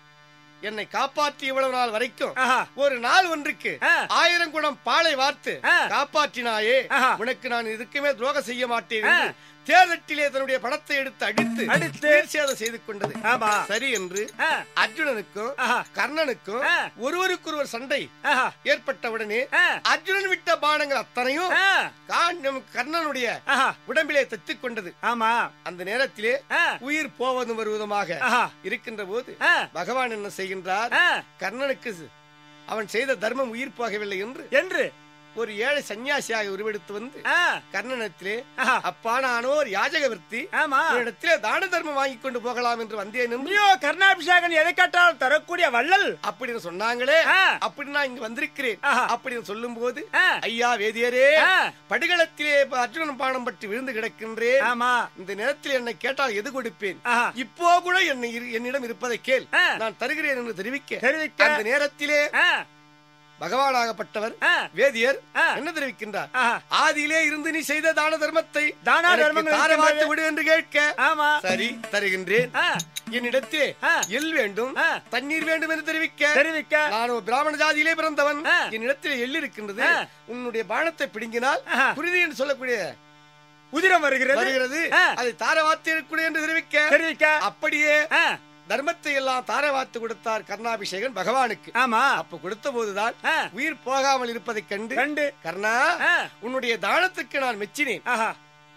S1: என்னை காப்பாற்றி இவ்வளவு நாள் வரைக்கும்
S2: ஆஹா.
S1: ஒரு நாள் ஒன்றுக்கு
S2: ஆ.
S1: ஆயிரம் குணம் பாலை வார்த்து
S2: ஆ.
S1: காப்பாற்றினாயே
S2: ஆஹா.
S1: உனக்கு நான் இதுக்குமே துரோகம் செய்ய மாட்டேன்
S2: ஆ.
S1: என்று தேர்தட்டிலே தன்னுடைய பணத்தை எடுத்து அடித்து
S2: அடித்து.
S1: உயிர் சேதம் செய்து கொண்டது
S2: ஆமா
S1: சரி என்று
S2: ஆ.
S1: அர்ஜுனனுக்கும்
S2: ஆஹா.
S1: கர்ணனுக்கும்
S2: ஆ.
S1: ஒருவருக்கொருவர் சண்டை
S2: ஆஹா.
S1: ஏற்பட்டவுடனே
S2: ஆ.
S1: அர்ஜுனன் விட்ட பானங்கள் அத்தனையும்
S2: ஆ.
S1: காண்டம் கர்ணனுடைய
S2: ஆஹா.
S1: உடம்பிலே தத்திக் கொண்டது
S2: ஆமா
S1: அந்த நேரத்திலே
S2: ஆ.
S1: உயிர் போவதும் வருவதுமாக
S2: ஆஹா.
S1: இருக்கின்ற போது
S2: ஆ.
S1: பகவான் என்ன செய்கின்றார்
S2: ஆ.
S1: கர்ணனுக்கு அவன் செய்த தர்மம் உயிர் போகவில்லை என்று
S2: என்று
S1: ஒரு ஏழை சன்னியாசியாக உருவெடுத்து வந்து
S2: ஆ.
S1: கர்ணனத்திலே
S2: ஆஹா.
S1: அப்பா நானோ ஒரு யாஜக விற்த்தி
S2: ஆமா
S1: இடத்திலே தான தர்மம் வாங்கி கொண்டு போகலாம் என்று வந்தேன் என்று
S2: நீயோ கர்ணாபிஷேகன் எதை கேட்டாலும் தரக்கூடிய வள்ளல்
S1: அப்படின்னு சொன்னாங்களே
S2: ஆ.
S1: அப்படி நான் இங்க வந்திருக்கிறேன்
S2: ஆஹா.
S1: அப்படின்னு சொல்லும் போது
S2: ஆ.
S1: ஐயா வேதியரே
S2: ஆ.
S1: படுகளத்திலே அர்ஜுனன் பானம் பற்றி விழுந்து கிடக்கின்றேன்
S2: ஆமா
S1: இந்த நேரத்தில் என்னை கேட்டால் எது கொடுப்பேன்
S2: ஆஹா.
S1: இப்போ கூட என்னை இரு- என்னிடம் இருப்பதை கேள்
S2: ஆ.
S1: நான் தருகிறேன் என்று தெரிவிக்க
S2: தெரிவிக்க.
S1: அந்த நேரத்திலே
S2: ஆ.
S1: பகவானாகப்பட்டவர்
S2: ஆ.
S1: வேதியர்
S2: ஆ.
S1: என்ன தெரிவிக்கின்றார்
S2: ஆஹா.
S1: ஆதியிலே இருந்து நீ செய்த தான தர்மத்தை
S2: தான
S1: எனக்கு
S2: தர்மங்கள்
S1: தாரவாத்து
S2: இருக்கின்றது.
S1: விடு என்று கேட்க
S2: ஆமா
S1: சரி தருகின்றேன்
S2: ஆ.
S1: என்னிடத்திலே
S2: ஆ.
S1: எல் வேண்டும்
S2: ஆ.
S1: தண்ணீர் வேண்டும் என்று தெரிவிக்க
S2: தெரிவிக்க
S1: நான் ஒரு பிராமண ஜாதியிலே பிறந்தவன்
S2: ஆ.
S1: என்னிடத்திலே எள் இருக்கின்றது
S2: ஆ.
S1: உன்னுடைய பானத்தை பிடுங்கினால்
S2: ஆஹா.
S1: புரிதி என்று சொல்லக்கூடிய
S2: உதிரம் வருகிறது
S1: வருகிறது
S2: ஆ.
S1: அதை தாரவாத்து இருக்கக்கூடிய என்று தெரிவிக்க
S2: தெரிவிக்க
S1: அப்படியே
S2: ஆ.
S1: தர்மத்தை எல்லாம் தாரவாத்து கொடுத்தார் கர்ணாபிஷேகன் பகவானுக்கு
S2: ஆமா
S1: அப்ப கொடுத்த போதுதான்
S2: ஆ.
S1: உயிர் போகாமல் இருப்பதைக் கண்டு
S2: கண்டு
S1: கர்ணா
S2: ஆ.
S1: உன்னுடைய தானத்துக்கு நான் மெச்சினேன்
S2: ஆஹா.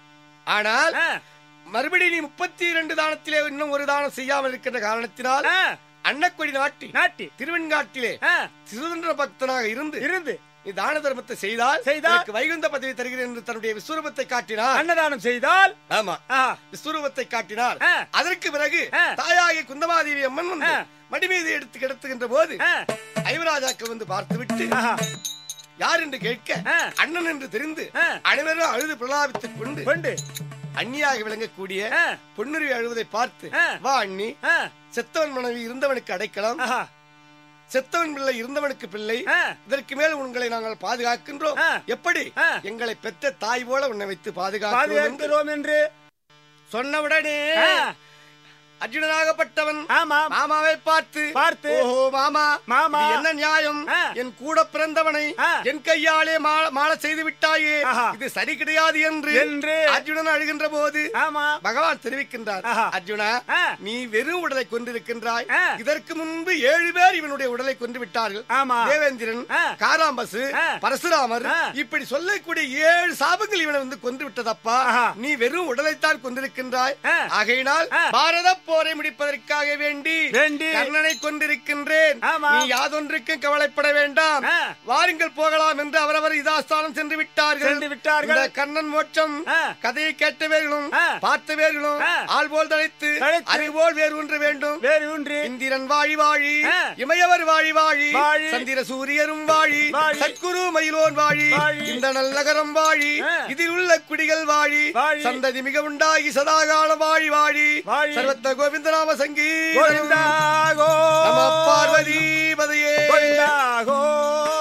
S1: ஆனால்
S2: ஆ.
S1: மறுபடியும் நீ முப்பத்தி இரண்டு தானத்திலே இன்னும் ஒரு தானம் செய்யாமல் இருக்கின்ற காரணத்தினால்
S2: ஆ.
S1: அன்னக்கொடி நாட்டி
S2: நாட்டி
S1: திருவெண்காட்டிலே
S2: ஆ.
S1: சுதந்திர பக்தனாக இருந்து
S2: இருந்து
S1: நீ தான தர்மத்தை செய்தால்
S2: செய்தால்
S1: எனக்கு வைகுந்த பதவி தருகிறேன் என்று தன்னுடைய விஸ்வரூபத்தை காட்டினார்
S2: அன்னதானம் செய்தால்
S1: ஆமா
S2: ஆ.
S1: விஸ்வரூபத்தை காட்டினார்
S2: ஆ.
S1: அதற்கு பிறகு
S2: ஆ.
S1: தாயாகிய குந்தமாதேவி அம்மன் வந்து
S2: ஆ.
S1: மடி மீது எடுத்து கிடத்துகின்ற போது
S2: ஆ.
S1: ஐவராஜாக்கள் வந்து பார்த்துவிட்டு
S2: ஆஹா.
S1: யார் என்று கேட்க
S2: ஆ.
S1: அண்ணன் என்று தெரிந்து
S2: ஆ.
S1: அனைவரும் அழுது பிரலாபித்துக் கொண்டு
S2: கொண்டு
S1: அந்நியாக விளங்கக்கூடிய
S2: ஆ.
S1: பொன்னுருவி அழுவதை பார்த்து
S2: ஆ.
S1: வா அண்ணி
S2: ஆ.
S1: செத்தவன் மனைவி இருந்தவனுக்கு அடைக்கலாம்
S2: ஆஹா.
S1: செத்தவன் பிள்ளை இருந்தவனுக்கு பிள்ளை
S2: ஆ.
S1: இதற்கு மேல் உங்களை நாங்கள் பாதுகாக்கின்றோம்
S2: ஆ.
S1: எப்படி
S2: ஆ.
S1: எங்களை பெற்ற தாய் போல உன்னை வைத்து பாதுகாக்கிறோம் என்று
S2: பாதுகாக்கிறோம் என்று
S1: சொன்னவுடனே
S2: ஆ.
S1: அர்ஜுனனாகப்பட்டவன்
S2: ஆமாம்
S1: மாமாவை பார்த்து
S2: பார்த்து
S1: ஓஹோ மாமா
S2: மாமா.
S1: இது என்ன நியாயம்
S2: ஆ.
S1: என் கூட பிறந்தவனை
S2: ஆ.
S1: என் கையாலே மா- மாலை செய்து விட்டாயே
S2: ஆஹா.
S1: இது சரி கிடையாது என்று
S2: என்று.
S1: அர்ஜுனன் அழுகின்ற போது
S2: ஆமா
S1: பகவான் தெரிவிக்கின்றார்
S2: ஆஹா.
S1: அர்ஜுனா
S2: ஆ.
S1: நீ வெறும் உடலை கொண்டிருக்கின்றாய்
S2: ஆ.
S1: இதற்கு முன்பு ஏழு பேர் இவனுடைய உடலை கொண்டு விட்டார்கள்
S2: ஆமா.
S1: தேவேந்திரன்
S2: ஆ.
S1: காராம்பசு
S2: ஆ.
S1: பரசுராமர்
S2: ஆ.
S1: இப்படி சொல்லக்கூடிய ஏழு சாபங்கள் இவனை வந்து கொண்டு விட்டதப்பா
S2: ஆஹா.
S1: நீ வெறும் உடலைத்தான் கொண்டிருக்கின்றாய்
S2: ஆ.
S1: ஆகையினால்
S2: ஆ.
S1: பாரத போரை முடிப்பதற்காக வேண்டி
S2: வேண்டி.
S1: கர்ணனை கொண்டிருக்கின்றேன்
S2: ஆமா.
S1: நீ யாதொன்றுக்கும் கவலைப்பட வேண்டாம்
S2: ஆ.
S1: வாருங்கள் போகலாம் என்று அவரவர் இதாஸ்தானம் சென்று விட்டார்கள்
S2: சென்று விட்டார்கள்.
S1: இந்த கண்ணன் மோட்சம்
S2: ஆ.
S1: கதையை கேட்டவர்களும்
S2: ஆ.
S1: பார்த்தவர்களும்
S2: ஆ.
S1: ஆள் போல் தழைத்து
S2: தழைத்து.
S1: அறிவோல் வேறு ஒன்று வேண்டும்
S2: வேறு ஒன்று
S1: இந்திரன் வாழி வாழி
S2: ஆ.
S1: இமையவர் வாழி வாழி
S2: வாழி.
S1: சந்திர சூரியரும் வாழி
S2: வாழி.
S1: சத்குரு மயிலோன் வாழி
S2: வாழி.
S1: இந்த நல்நகரம் வாழி
S2: ஆ.
S1: இதில் உள்ள குடிகள் வாழி
S2: வாழி.
S1: சந்ததி மிக உண்டாகி சதாகாலம் வாழி வாழி
S2: வாழி.
S1: சர்வத்த கோவிந்தநாம சங்கீதம்
S2: கோவிந்தா
S1: நம
S2: கோவிந்தா
S1: பார்வதி பதையே
S2: கோவிந்தா